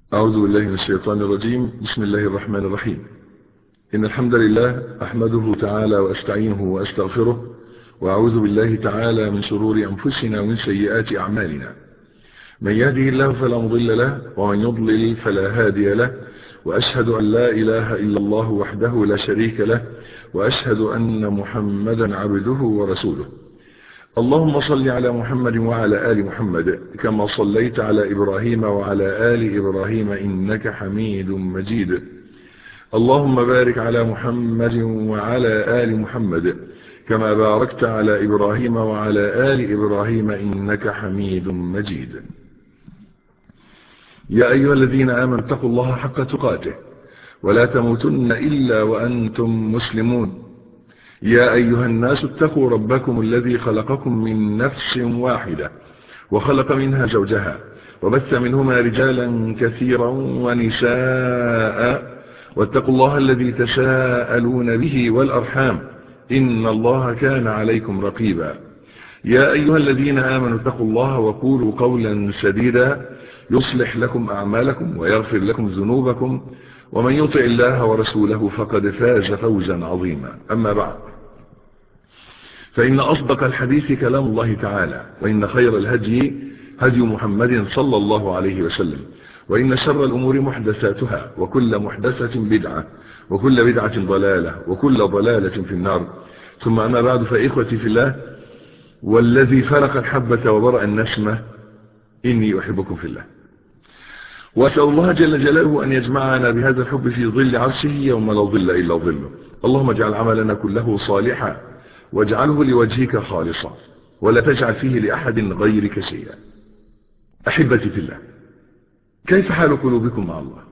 أعوذ بالله من الشيطان الرجيم بسم الله الرحمن الرحيم إن الحمد لله أحمده تعالى وأستعينه وأستغفره وأعوذ بالله تعالى من شرور أنفسنا ومن سيئات أعمالنا من يهده الله فلا مضل له ومن يضلل فلا هادي له وأشهد أن لا إله إلا الله وحده لا شريك له وأشهد أن محمدا عبده ورسوله اللهم صل على محمد وعلى آل محمد كما صليت على إبراهيم وعلى آل إبراهيم إنك حميد مجيد اللهم بارك على محمد وعلى آل محمد كما باركت على إبراهيم وعلى آل إبراهيم إنك حميد مجيد يا أيها الذين آمنوا اتقوا الله حق تقاته ولا تموتن إلا وأنتم مسلمون يا أيها الناس اتقوا ربكم الذي خلقكم من نفس واحدة وخلق منها زوجها وبث منهما رجالا كثيرا ونساء واتقوا الله الذي تساءلون به والأرحام إن الله كان عليكم رقيبا يا أيها الذين آمنوا اتقوا الله وقولوا قولا سديدا يصلح لكم أعمالكم ويغفر لكم ذنوبكم ومن يطع الله ورسوله فقد فاز فوزا عظيما أما بعد فإن أصدق الحديث كلام الله تعالى وإن خير الهدي هدي محمد صلى الله عليه وسلم وإن شر الأمور محدثاتها وكل محدثة بدعة وكل بدعة ضلالة وكل ضلالة في النار ثم أما بعد فإخوتي في الله والذي فرق الحبة وبرأ النسمة إني أحبكم في الله وأسأل الله جل جلاله أن يجمعنا بهذا الحب في ظل عرشه يوم لا ظل إلا ظله اللهم اجعل عملنا كله صالحا واجعله لوجهك خالصا ولا تجعل فيه لأحد غيرك شيئا أحبتي في الله كيف حال قلوبكم مع الله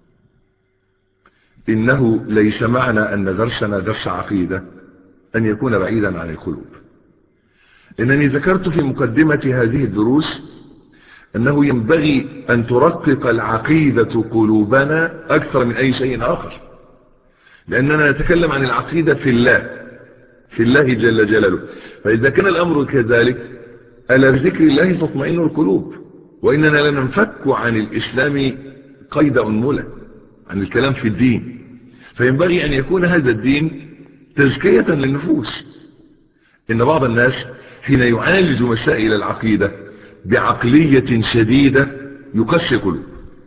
إنه ليس معنى أن درسنا درس عقيدة أن يكون بعيدا عن القلوب إنني ذكرت في مقدمة هذه الدروس أنه ينبغي أن ترقق العقيدة قلوبنا أكثر من أي شيء آخر لأننا نتكلم عن العقيدة في الله في الله جل جلاله فإذا كان الأمر كذلك ألا بذكر الله تطمئن القلوب وإننا لا ننفك عن الإسلام قيد أنملة عن الكلام في الدين فينبغي أن يكون هذا الدين تزكية للنفوس إن بعض الناس حين يعالج مسائل العقيدة بعقلية شديدة يقسي قلوب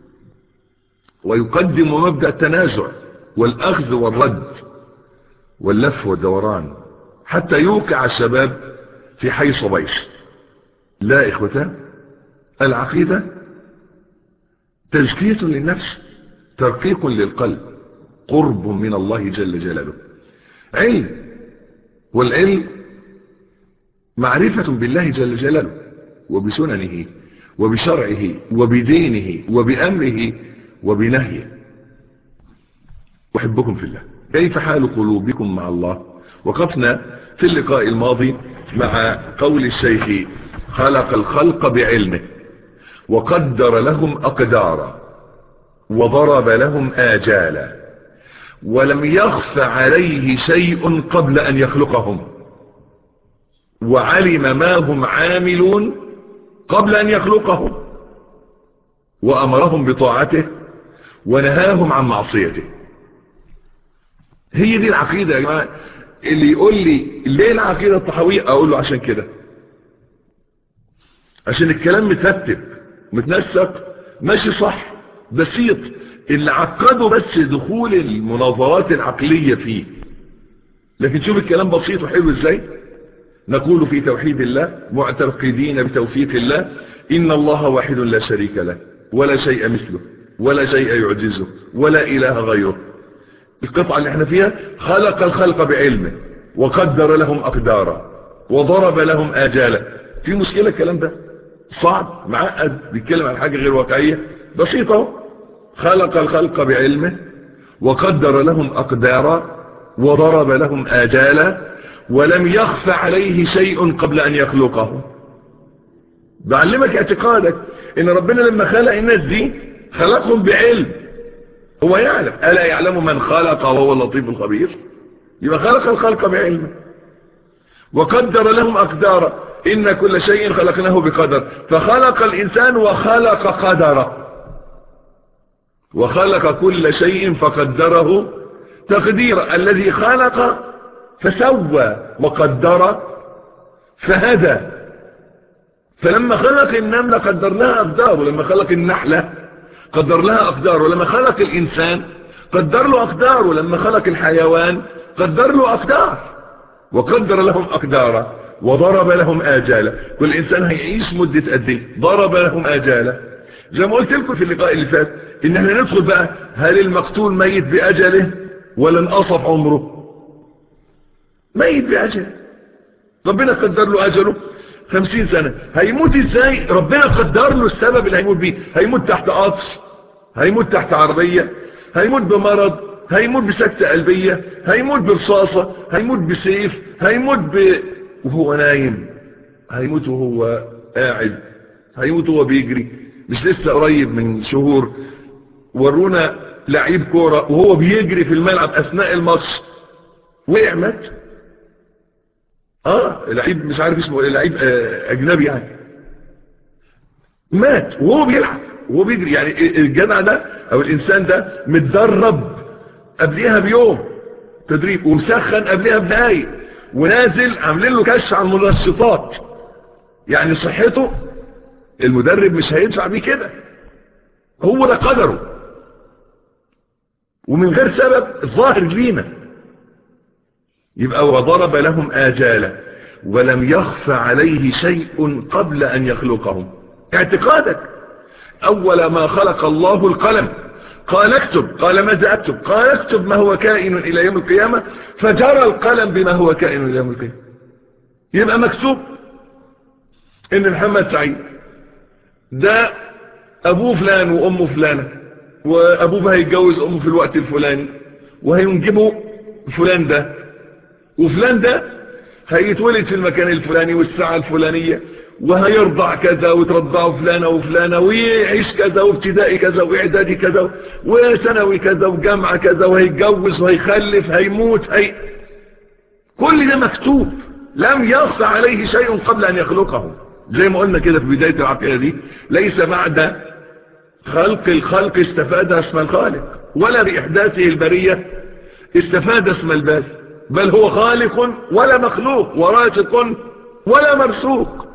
ويقدم مبدأ التنازع والأخذ والرد واللف والدوران حتى يوقع الشباب في حي صبيش لا إخوتان العقيدة تزكية للنفس ترقيق للقلب قرب من الله جل جلاله علم والعلم معرفة بالله جل جلاله وبسننه وبشرعه وبدينه وبأمره وبنهيه أحبكم في الله كيف حال قلوبكم مع الله وقفنا في اللقاء الماضي مع قول الشيخ خلق الخلق بعلمه وقدر لهم أقدارا وضرب لهم آجالا ولم يخف عليه شيء قبل أن يخلقهم وعلم ما هم عاملون قبل أن يخلقهم وأمرهم بطاعته ونهاهم عن معصيته هي دي العقيدة يا جماعة اللي يقول لي ليه العقيدة الطحوية اقول له عشان كده عشان الكلام مترتب متنسق ماشي صح بسيط اللي عقده بس دخول المناظرات العقلية فيه لكن شوف الكلام بسيط وحلو ازاي نقول في توحيد الله معتقدين بتوفيق الله إن الله واحد لا شريك له ولا شيء مثله ولا شيء يعجزه ولا إله غيره القطعة اللي احنا فيها خلق الخلق بعلمه وقدر لهم أقدارا وضرب لهم آجالا في مشكلة الكلام ده صعب معقد بيتكلم عن حاجة غير واقعية بسيطة خلق الخلق بعلمه وقدر لهم أقدارا وضرب لهم آجالا ولم يخف عليه شيء قبل أن يخلقهم بعلمك اعتقادك ان ربنا لما خلق الناس دي خلقهم بعلم هو يعلم ألا يعلم من خلق وهو اللطيف الخبير يبقى خلق الخلق بعلمه وقدر لهم أقدارا إن كل شيء خلقناه بقدر فخلق الإنسان وخلق قدره وخلق كل شيء فقدره تقديرا الذي خلق فسوى وقدر فهدى فلما خلق النملة قدر لها أقدار ولما خلق النحلة قدر لها أقدار ولما خلق الإنسان قدر له أقدار ولما خلق الحيوان قدر له أقدار وقدر لهم أقدارا وضرب لهم آجالا كل إنسان هيعيش مدة قد ايه ضرب لهم آجالا زي ما قلت لكم في اللقاء اللي فات إن احنا ندخل بقى هل المقتول ميت بأجله ولا انقصف عمره ميت بأجله ربنا قدر له أجله خمسين سنة هيموت ازاي ربنا قدر له السبب اللي هيموت بيه هيموت تحت قطر هيموت تحت عربية هيموت بمرض هيموت بسكتة قلبية هيموت برصاصة هيموت بسيف هيموت ب... وهو نايم هيموت وهو قاعد هيموت وهو بيجري مش لسه قريب من شهور ورونا لعيب كورة وهو بيجري في الملعب اثناء الماتش وقع مات اه لعيب مش عارف اسمه لعيب آه اجنبي يعني مات وهو بيلعب وهو بيجري يعني الجدع ده او الانسان ده متدرب قبليها بيوم تدريب ومسخن قبليها بدقايق ونازل عاملين له كشف عن المنشطات يعني صحته المدرب مش هيدفع بيه كده هو ده قدره ومن غير سبب ظاهر لينا يبقى وضرب لهم آجالا ولم يخف عليه شيء قبل أن يخلقهم اعتقادك أول ما خلق الله القلم قال اكتب قال ماذا اكتب قال اكتب ما هو كائن الى يوم القيامة فجرى القلم بما هو كائن الى يوم القيامة يبقى مكتوب ان محمد سعيد ده ابوه فلان وامه فلانة وابوه هيتجوز امه في الوقت الفلاني وهينجبوا فلان ده وفلان ده هيتولد في المكان الفلاني والساعة الفلانية وهيرضع كذا وترضعه فلانة وفلانة ويعيش كذا وابتدائي كذا واعدادي كذا وثانوي كذا وجامعة كذا وهيتجوز وهيخلف هيموت هي كل ده مكتوب لم يخفى عليه شيء قبل ان يخلقه زي ما قلنا كده في بداية العقيدة دي ليس بعد خلق الخلق استفاد اسم الخالق ولا بإحداثه البرية استفاد اسم الباس بل هو خالق ولا مخلوق ورازق ولا مرزوق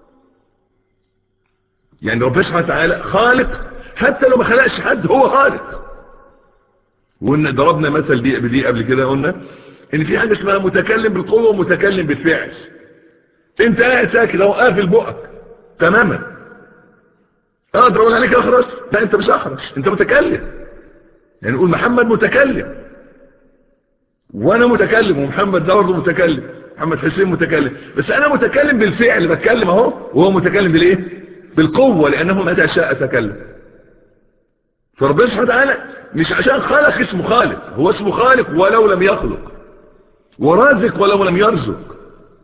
يعني ربنا سبحانه وتعالى خالق حتى لو ما خلقش حد هو خالق وقلنا ضربنا مثل دي بدي قبل كده قلنا ان في حاجه اسمها متكلم بالقوه ومتكلم بالفعل انت قاعد ساكت اهو قافل بقك تماما اقدر اقول عليك اخرس لا انت مش اخرس انت متكلم يعني نقول محمد متكلم وانا متكلم ومحمد ده برضه متكلم محمد حسين متكلم بس انا متكلم بالفعل بتكلم اهو وهو متكلم بالايه بالقوة لانه متى شاء تكلم فربنا سبحانه وتعالى مش عشان خلق اسمه خالق هو اسمه خالق ولو لم يخلق ورازق ولو لم يرزق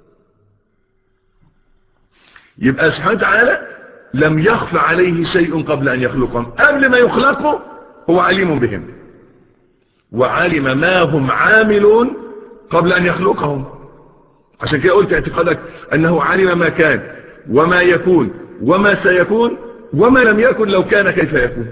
يبقى سبحانه وتعالى لم يخف عليه شيء قبل ان يخلقهم قبل ما يخلقوا هو عليم بهم وعلم ما هم عاملون قبل ان يخلقهم عشان كده قلت اعتقادك انه علم ما كان وما يكون وما سيكون وما لم يكن لو كان كيف يكون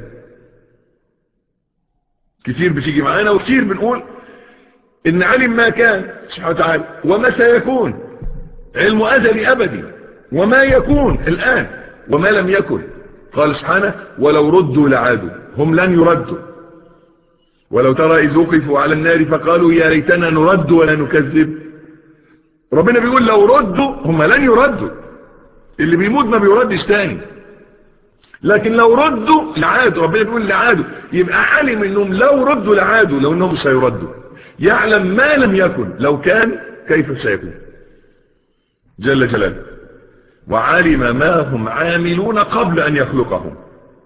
كتير بتيجي معانا وكتير بنقول ان علم ما كان سبحانه وتعالى وما سيكون علم ازلي ابدي وما يكون الان وما لم يكن قال سبحانه ولو ردوا لعادوا هم لن يردوا ولو ترى إذ وقفوا على النار فقالوا يا ريتنا نرد ولا نكذب ربنا بيقول لو ردوا هم لن يردوا اللي بيموت ما بيردش تاني لكن لو ردوا لعادوا ربنا بيقول لعادوا يبقى علم انهم لو ردوا لعادوا لو انهم سيردوا يعلم ما لم يكن لو كان كيف سيكون جل جلاله وعلم ما هم عاملون قبل ان يخلقهم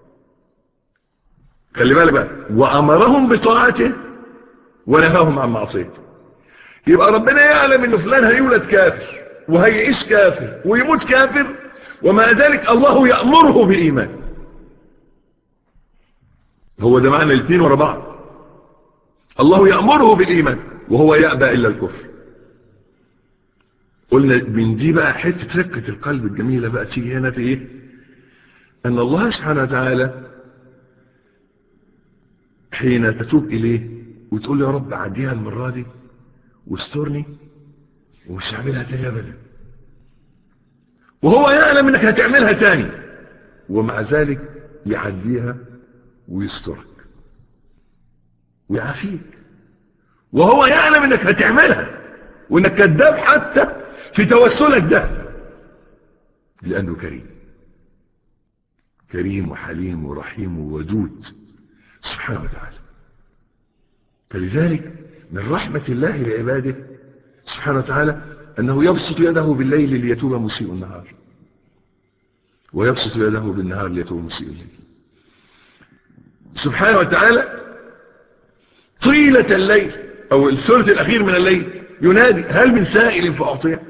خلي بالك بقى وامرهم بطاعته ونهاهم عن معصيته يبقى ربنا يعلم ان فلان هيولد كافر وهيعيش كافر ويموت كافر ومع ذلك الله يأمره بالإيمان هو ده معنى الاثنين ورا بعض الله يأمره بالإيمان وهو يأبى إلا الكفر قلنا من دي بقى حتة رقة القلب الجميلة بقى تيجي هنا في ايه ان الله سبحانه وتعالى حين تتوب إليه وتقول له يا رب عديها المرة دي واسترني ومش هعملها تاني أبدا وهو يعلم انك هتعملها تاني ومع ذلك يعديها ويسترك ويعافيك وهو يعلم انك هتعملها وانك كذاب حتى في توسلك ده لانه كريم كريم وحليم ورحيم وودود سبحانه وتعالى فلذلك من رحمة الله لعباده سبحانه وتعالى أنه يبسط يده بالليل ليتوب مسيء النهار ويبسط يده بالنهار ليتوب مسيء الليل سبحانه وتعالى طيلة الليل أو الثلث الأخير من الليل ينادي هل من سائل فأعطيه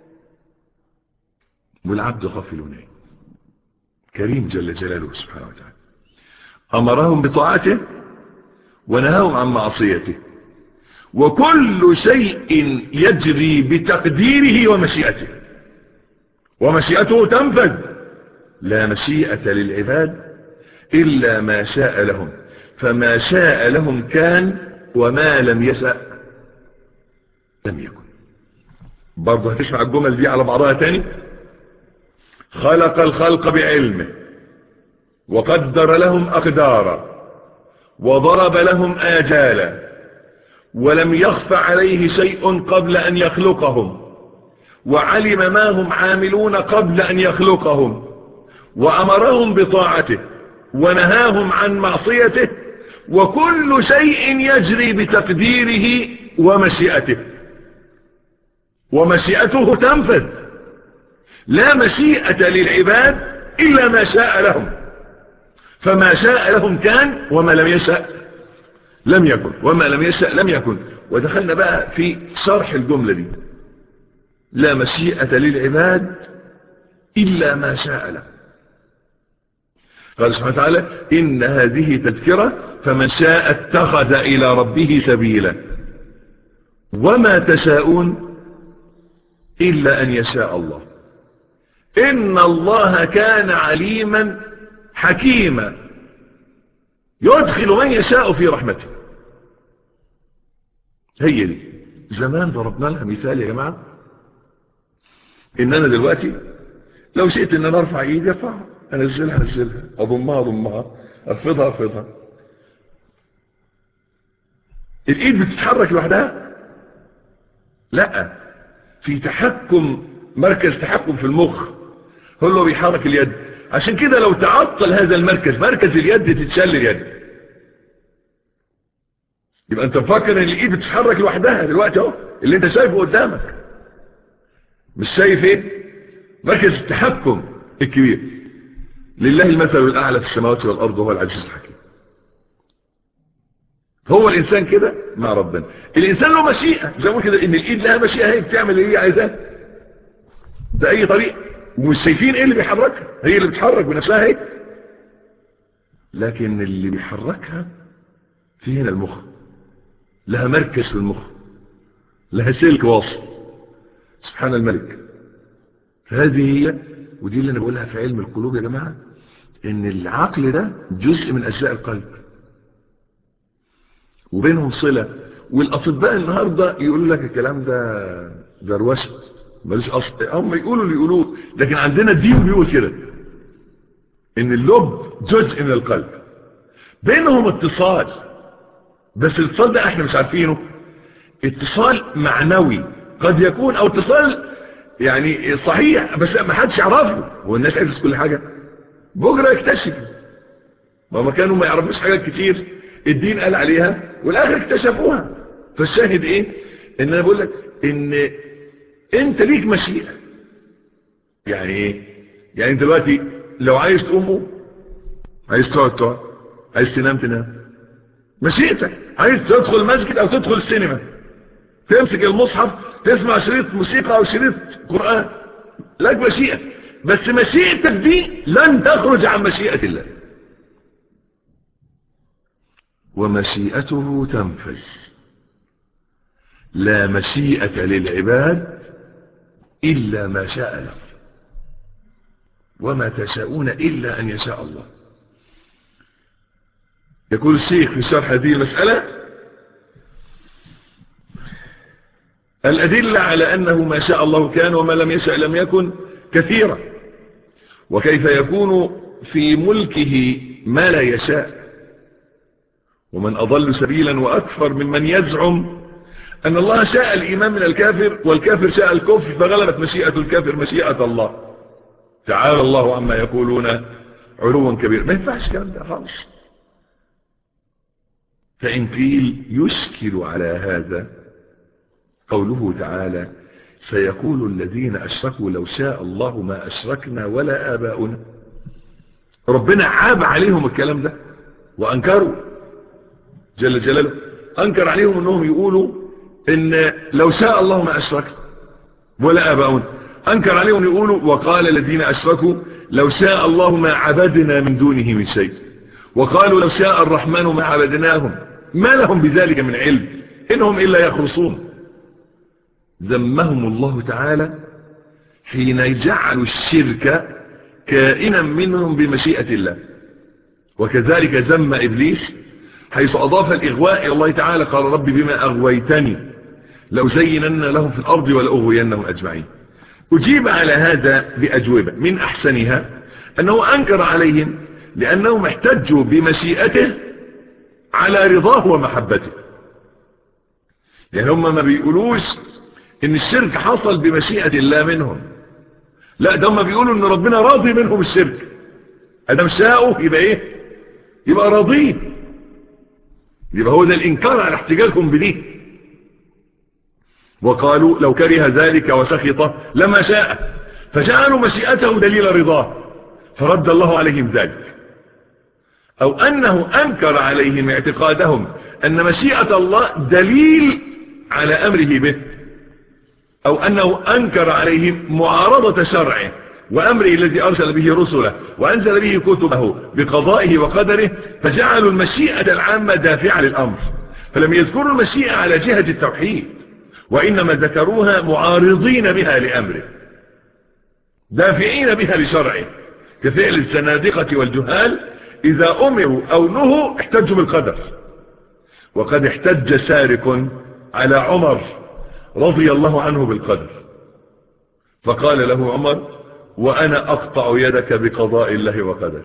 والعبد غافل نائم كريم جل جلاله سبحانه وتعالى أمرهم بطاعته ونهاهم عن معصيته وكل شيء يجري بتقديره ومشيئته ومشيئته تنفذ لا مشيئة للعباد إلا ما شاء لهم فما شاء لهم كان وما لم يشأ لم يكن برضه هتسمع الجمل دي على بعضها تاني خلق الخلق بعلمه وقدر لهم أقدارا وضرب لهم آجالا ولم يخف عليه شيء قبل أن يخلقهم وعلم ما هم عاملون قبل أن يخلقهم وأمرهم بطاعته ونهاهم عن معصيته وكل شيء يجري بتقديره ومشيئته ومشيئته تنفذ لا مشيئة للعباد إلا ما شاء لهم فما شاء لهم كان وما لم يشأ لم يكن وما لم يشأ لم يكن ودخلنا بقى في شرح الجملة دي لا مشيئة للعباد إلا ما شاء له قال سبحانه وتعالى إن هذه تذكرة فمن شاء اتخذ إلى ربه سبيلا وما تشاءون إلا أن يشاء الله إن الله كان عليما حكيما يدخل من يشاء في رحمته هي دي زمان ضربنا لها مثال يا جماعة ان انا دلوقتي لو شئت ان انا ارفع ايدي ارفعها انزلها انزلها اضمها اضمها ارفضها ارفضها الايد بتتحرك لوحدها لا في تحكم مركز تحكم في المخ هو اللي بيحرك اليد عشان كده لو تعطل هذا المركز مركز اليد تتشل اليد يبقى انت مفكر ان الايد بتتحرك لوحدها دلوقتي اهو اللي انت شايفه قدامك مش شايف ايه مركز التحكم الكبير لله المثل الاعلى في السماوات والارض وهو العزيز الحكيم هو الانسان كده مع ربنا الانسان له مشيئه زي ما كده ان الايد لها مشيئه هي بتعمل اللي هي عايزاه ده اي طريق ومش شايفين ايه اللي بيحركها هي اللي بتحرك بنفسها هي لكن اللي بيحركها في هنا المخ لها مركز في المخ لها سلك واصل سبحان الملك فهذه هي ودي اللي انا بقولها في علم القلوب يا جماعة ان العقل ده جزء من اجزاء القلب وبينهم صلة والاطباء النهاردة يقولوا لك الكلام ده دروشه ملوش اصل هم يقولوا اللي يقولوه لكن عندنا الدين بيقول كده ان اللب جزء من القلب بينهم اتصال بس الاتصال ده احنا مش عارفينه اتصال معنوي قد يكون او اتصال يعني صحيح بس ما حدش يعرفه هو الناس عرفت كل حاجة بكرة يكتشفوا ما كانوا ما يعرفوش حاجات كتير الدين قال عليها والاخر اكتشفوها فالشاهد ايه ان انا بقول لك ان انت ليك مشيئة يعني ايه يعني انت دلوقتي لو عايز تقوم قوم عايز تقعد تقعد عايز تنام تنام مشيئتك عايز تدخل مسجد او تدخل السينما تمسك المصحف تسمع شريط موسيقى او شريط قرآن لك مشيئة بس مشيئتك دي لن تخرج عن مشيئة الله ومشيئته تنفذ لا مشيئة للعباد إلا ما شاء له وما تشاءون إلا أن يشاء الله يقول الشيخ في شرح هذه المسألة الأدلة على أنه ما شاء الله كان وما لم يشاء لم يكن كثيرة وكيف يكون في ملكه ما لا يشاء ومن أضل سبيلا وأكثر ممن يزعم أن الله شاء الإيمان من الكافر والكافر شاء الكفر فغلبت مشيئة الكافر مشيئة الله تعالى الله عما يقولون علوا كبير ما ينفعش الكلام ده خالص فإن قيل يشكل على هذا قوله تعالى سيقول الذين أشركوا لو شاء الله ما أشركنا ولا آباؤنا ربنا عاب عليهم الكلام ده وأنكروا جل جلاله أنكر عليهم أنهم يقولوا إن لو شاء الله ما أشركنا ولا آباؤنا أنكر عليهم يقولوا وقال الذين أشركوا لو شاء الله ما عبدنا من دونه من شيء وقالوا لو شاء الرحمن ما عبدناهم ما لهم بذلك من علم إنهم إلا يخرصون ذمهم الله تعالى حين يجعل الشرك كائنا منهم بمشيئة الله وكذلك ذم إبليس حيث أضاف الإغواء إلى الله تعالى قال رب بما أغويتني لو زينن لهم في الأرض ولأغوينهم أجمعين أجيب على هذا بأجوبة من أحسنها أنه أنكر عليهم لأنهم احتجوا بمشيئته على رضاه ومحبته يعني هم ما بيقولوش ان الشرك حصل بمشيئة الله منهم لا ده هم بيقولوا ان ربنا راضي منهم الشرك ادم شاءه يبقى ايه يبقى راضيه يبقى هو ده الانكار على احتجاجهم بديه وقالوا لو كره ذلك وسخط لما شاء فجعلوا مشيئته دليل رضاه فرد الله عليهم ذلك او انه انكر عليهم اعتقادهم ان مشيئة الله دليل على امره به او انه انكر عليهم معارضة شرعه وامره الذي ارسل به رسله وانزل به كتبه بقضائه وقدره فجعلوا المشيئة العامة دافعة للامر فلم يذكروا المشيئة على جهة التوحيد وانما ذكروها معارضين بها لامره دافعين بها لشرعه كفعل الزنادقة والجهال اذا امروا او نهوا احتجوا بالقدر وقد احتج سارق على عمر رضي الله عنه بالقدر فقال له عمر وانا اقطع يدك بقضاء الله وقدر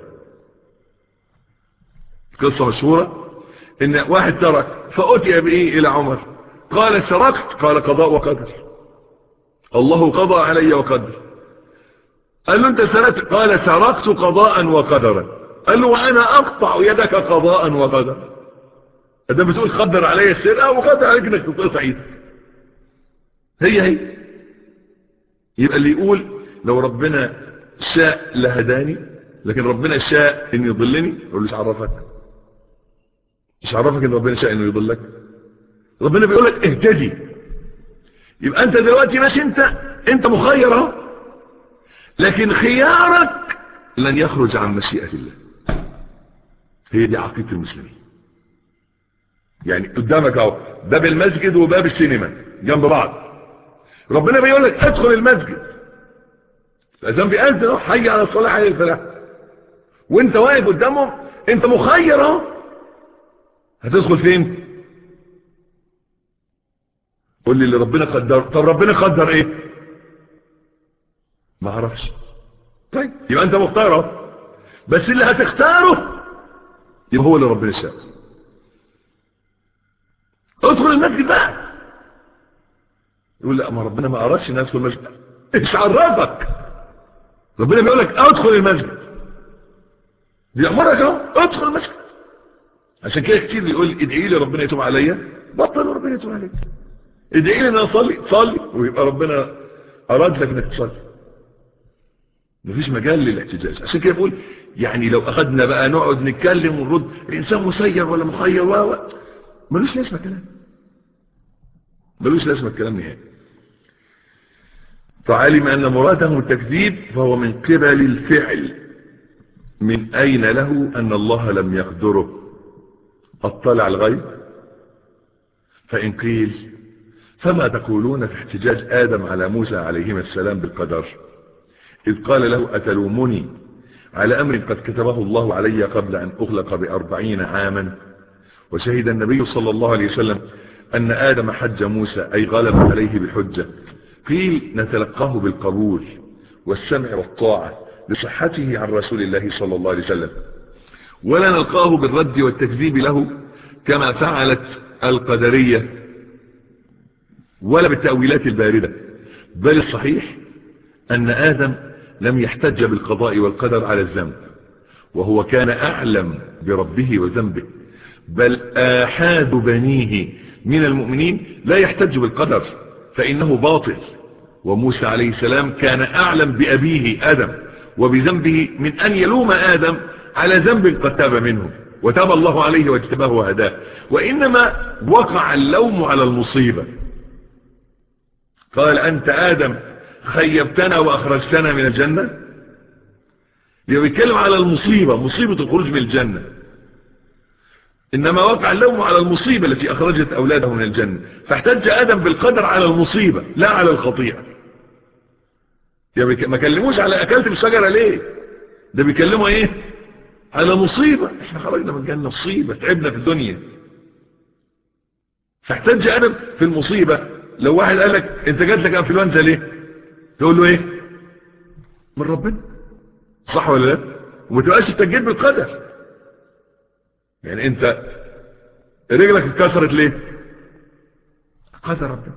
قصة مشهورة ان واحد ترك فأتي بايه الى عمر قال سرقت قال قضاء وقدر الله قضى علي وقدر قال له انت سرقت قال سرقت قضاء وقدرا قال له وانا اقطع يدك قضاء وقدر انت بتقول قدر علي السرقة وقدر عليك انك تقطع ايدك هي هي يبقى اللي يقول لو ربنا شاء لهداني لكن ربنا شاء ان يضلني يقول له عرفك مش عرفك ان ربنا شاء انه يضلك ربنا بيقول لك اهتدي يبقى انت دلوقتي ماشي انت انت مخير اهو لكن خيارك لن يخرج عن مشيئة الله هي دي عقيدة المسلمين يعني قدامك اهو باب المسجد وباب السينما جنب بعض ربنا بيقول لك ادخل المسجد الاذان بيأذن حي على الصلاة حي الفلاح وانت واقف قدامهم انت مخير اهو هتدخل فين قول لي اللي ربنا قدر طب ربنا قدر ايه ما اعرفش طيب يبقى انت مختار اهو بس اللي هتختاره يبقى هو اللي ربنا شاء ادخل المسجد بقى يقول لا ما ربنا ما ارادش ان ادخل المسجد ايش عرفك ربنا بيقول لك ادخل المسجد بيأمرك اهو ادخل المسجد عشان كده كتير بيقول ادعي لي ربنا يتوب عليا بطل وربنا يتوب عليك ادعي لي ان اصلي صلي ويبقى ربنا اراد لك انك تصلي مفيش مجال للاحتجاج عشان كده بقول يعني لو اخدنا بقى نقعد نتكلم ونرد الانسان مسير ولا مخير و ملوش لازمه كلام ملوش لازمه الكلام نهائي فعلم ان مراده التكذيب فهو من قبل الفعل من اين له ان الله لم يقدره اطلع الغيب فان قيل فما تقولون في احتجاج ادم على موسى عليهما السلام بالقدر اذ قال له اتلومني على أمر قد كتبه الله علي قبل أن أغلق بأربعين عاما وشهد النبي صلى الله عليه وسلم أن آدم حج موسى أي غلب عليه بحجة قيل نتلقاه بالقبول والسمع والطاعة لصحته عن رسول الله صلى الله عليه وسلم ولا نلقاه بالرد والتكذيب له كما فعلت القدرية ولا بالتأويلات الباردة بل الصحيح أن آدم لم يحتج بالقضاء والقدر على الذنب وهو كان أعلم بربه وذنبه بل آحاد بنيه من المؤمنين لا يحتج بالقدر فإنه باطل وموسى عليه السلام كان أعلم بأبيه آدم وبذنبه من أن يلوم آدم على ذنب قد تاب منه وتاب الله عليه واجتباه وهداه وإنما وقع اللوم على المصيبة قال أنت آدم خيبتنا وأخرجتنا من الجنة يتكلم على المصيبة مصيبة الخروج من الجنة إنما وقع اللوم على المصيبة التي أخرجت أولاده من الجنة فاحتج آدم بالقدر على المصيبة لا على الخطيئة ما كلموش على أكلت الشجرة ليه ده بيكلموا ايه على مصيبة احنا خرجنا من الجنة مصيبة تعبنا في الدنيا فاحتج آدم في المصيبة لو واحد قال لك انت جات لك انفلونزا ليه تقول له ايه من ربنا صح ولا لا وما تبقاش تجيب بالقدر يعني انت رجلك اتكسرت ليه قدر ربنا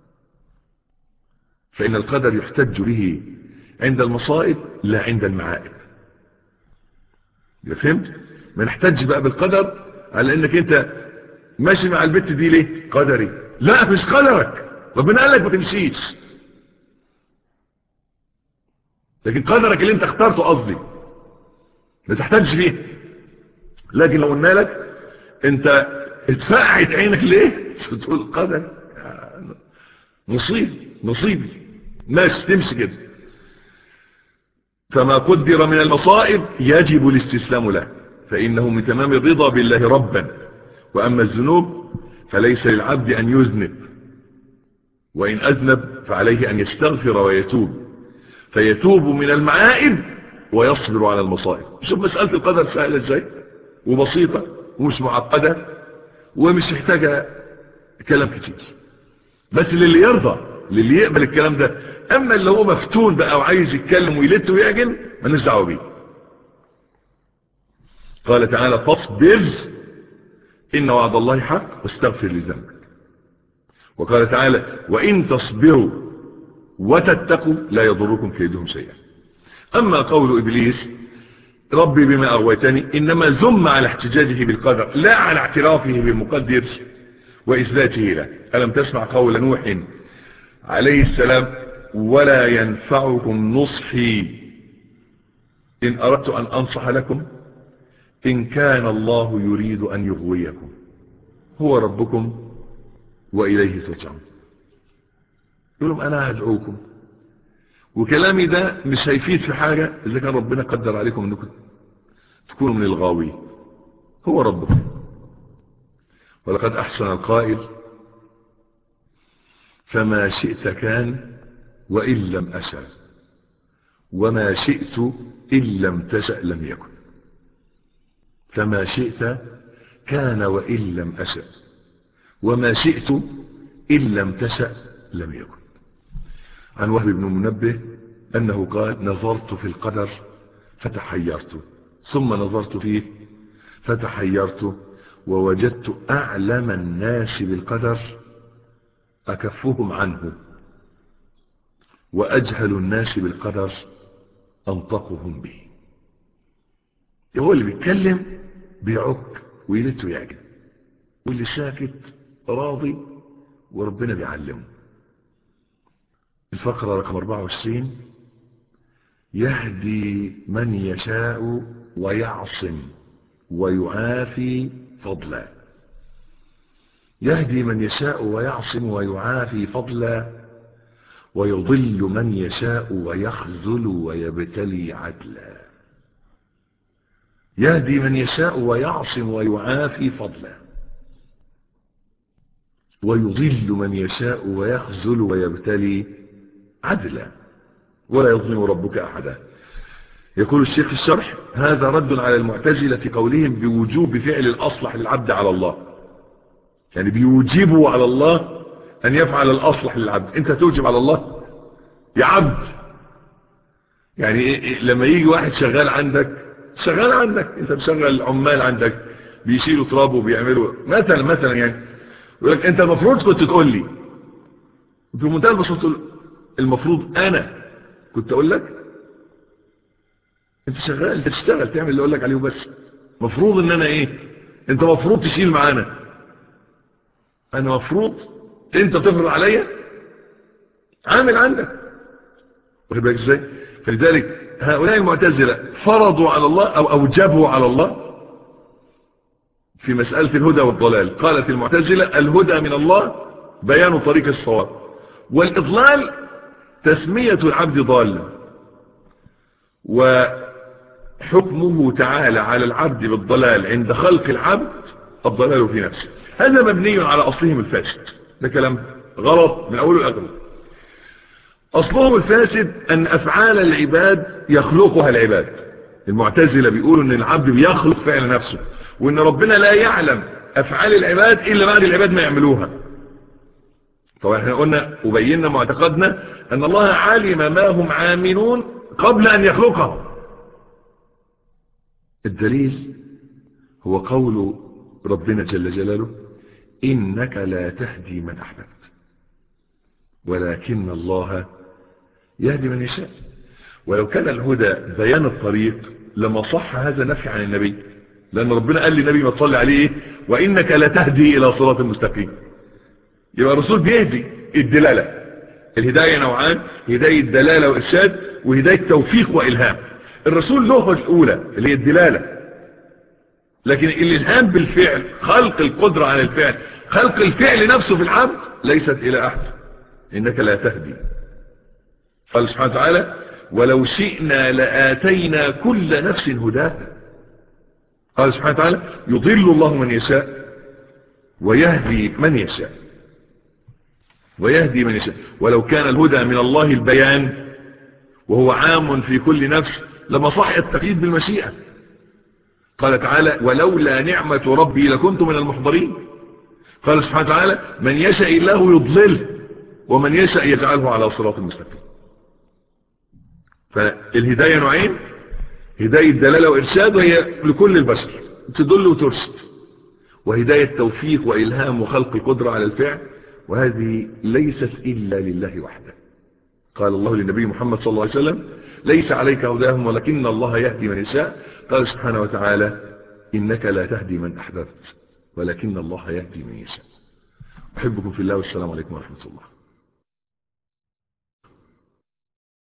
فإن القدر يحتج به عند المصائب لا عند المعائب فهمت ما نحتج بقى بالقدر على انك انت ماشي مع البت دي ليه قدري لا مش قدرك ربنا قال لك ما تمشيش لكن قدرك اللي انت اخترته قصدي ما تحتاجش فيه لكن لو قلنا لك انت اتفقعت عينك ليه تقول قدر نصيب نصيبي ماشي تمشي كده فما قدر من المصائب يجب الاستسلام له فإنه من تمام الرضا بالله ربا وأما الذنوب فليس للعبد أن يذنب وإن أذنب فعليه أن يستغفر ويتوب فيتوب من المعائب ويصبر على المصائب شوف مسألة القدر سهلة ازاي وبسيطة ومش معقدة ومش محتاجة كلام كتير بس للي يرضى للي يقبل الكلام ده اما اللي هو مفتون بقى وعايز يتكلم ويلت ويعجن مالناش دعوه بيه قال تعالى فاصبر ان وعد الله حق واستغفر لذنبك وقال تعالى وان تصبروا وتتقوا لا يضركم كيدهم شيئا اما قول ابليس ربي بما اغويتني انما ذم على احتجاجه بالقدر لا على اعترافه بالمقدر واثباته له الم تسمع قول نوح عليه السلام ولا ينفعكم نصحي إن أردت أن أنصح لكم إن كان الله يريد أن يغويكم هو ربكم وإليه ترجعون يقول لهم أنا هدعوكم وكلامي ده مش هيفيد في حاجة إذا كان ربنا قدر عليكم أنكم تكونوا من الغاوي هو ربكم ولقد أحسن القائل فما شئت كان وإن لم أشأ وما شئت إن لم تشأ لم يكن فما شئت كان وإن لم أشأ وما شئت إن لم تشأ لم يكن عن وهب بن منبه أنه قال نظرت في القدر فتحيرت ثم نظرت فيه فتحيرت ووجدت أعلم الناس بالقدر أكفهم عنه وأجهل الناس بالقدر أنطقهم به هو اللي بيتكلم بيعك ويلت ويعجب واللي ساكت راضي وربنا بيعلمه الفقرة رقم 24 يهدي من يشاء ويعصم ويعافي فضلا يهدي من يشاء ويعصم ويعافي فضلا ويضل من يشاء ويخذل ويبتلي عدلا يهدي من يشاء ويعصم ويعافي فضلا ويضل من يشاء ويخذل ويبتلي عدلا ولا يظلم ربك أحدا يقول الشيخ في الشرح هذا رد على المعتزلة في قولهم بوجوب فعل الأصلح للعبد على الله يعني بيوجبوا على الله أن يفعل الأصلح للعبد أنت توجب على الله يا عبد يعني إيه إيه لما يجي واحد شغال عندك شغال عندك انت بشغل عمال عندك بيشيلوا تراب وبيعملوا مثلا مثلا يعني يقول لك انت المفروض كنت تقول لي في منتهى البساطه تقول المفروض انا كنت اقول لك انت شغال انت تشتغل تعمل اللي اقول لك عليه وبس مفروض ان انا ايه انت مفروض تشيل معانا انا مفروض انت تفرض عليا عامل عندك واخد بالك ازاي فلذلك هؤلاء المعتزله فرضوا على الله او اوجبوا على الله في مسألة الهدى والضلال قالت المعتزلة الهدى من الله بيان طريق الصواب والإضلال تسمية العبد ضالا وحكمه تعالى على العبد بالضلال عند خلق العبد الضلال في نفسه هذا مبني على أصلهم الفاسد ده كلام غلط من أوله لآخره أصلهم الفاسد أن أفعال العباد يخلقها العباد المعتزلة بيقولوا أن العبد بيخلق فعل نفسه وأن ربنا لا يعلم أفعال العباد إلا بعد العباد ما يعملوها طبعا احنا قلنا وبينا معتقدنا أن الله علم ما هم عاملون قبل أن يخلقهم الدليل هو قول ربنا جل جلاله إنك لا تهدي من أحببت ولكن الله يهدي من يشاء ولو كان الهدى بيان الطريق لما صح هذا نفي عن النبي لأن ربنا قال للنبي ما تصلي عليه وإنك لا تهدي إلى صراط المستقيم يبقى الرسول بيهدي الدلالة الهداية نوعان هداية دلالة وإرشاد وهداية توفيق وإلهام الرسول له الأولى اللي هي الدلالة لكن الإلهام بالفعل خلق القدرة على الفعل خلق الفعل نفسه في العبد ليست إلى أحد إنك لا تهدي قال سبحانه وتعالى ولو شئنا لآتينا كل نفس هداها قال سبحانه وتعالى يضل الله من يشاء ويهدي من يشاء ويهدي من يشاء ولو كان الهدى من الله البيان وهو عام في كل نفس لما صح التقييد بالمشيئة قال تعالى ولولا نعمة ربي لكنت من المحضرين قال سبحانه وتعالى من يشاء الله يضلله ومن يشاء يجعله على صراط مستقيم فالهداية نوعين هداية دلالة وإرشاد وهي لكل البشر تدل وترشد وهداية توفيق وإلهام وخلق القدرة على الفعل وهذه ليست إلا لله وحده قال الله للنبي محمد صلى الله عليه وسلم ليس عليك هداهم ولكن الله يهدي من يشاء قال سبحانه وتعالى إنك لا تهدي من أحببت ولكن الله يهدي من يشاء أحبكم في الله والسلام عليكم ورحمة الله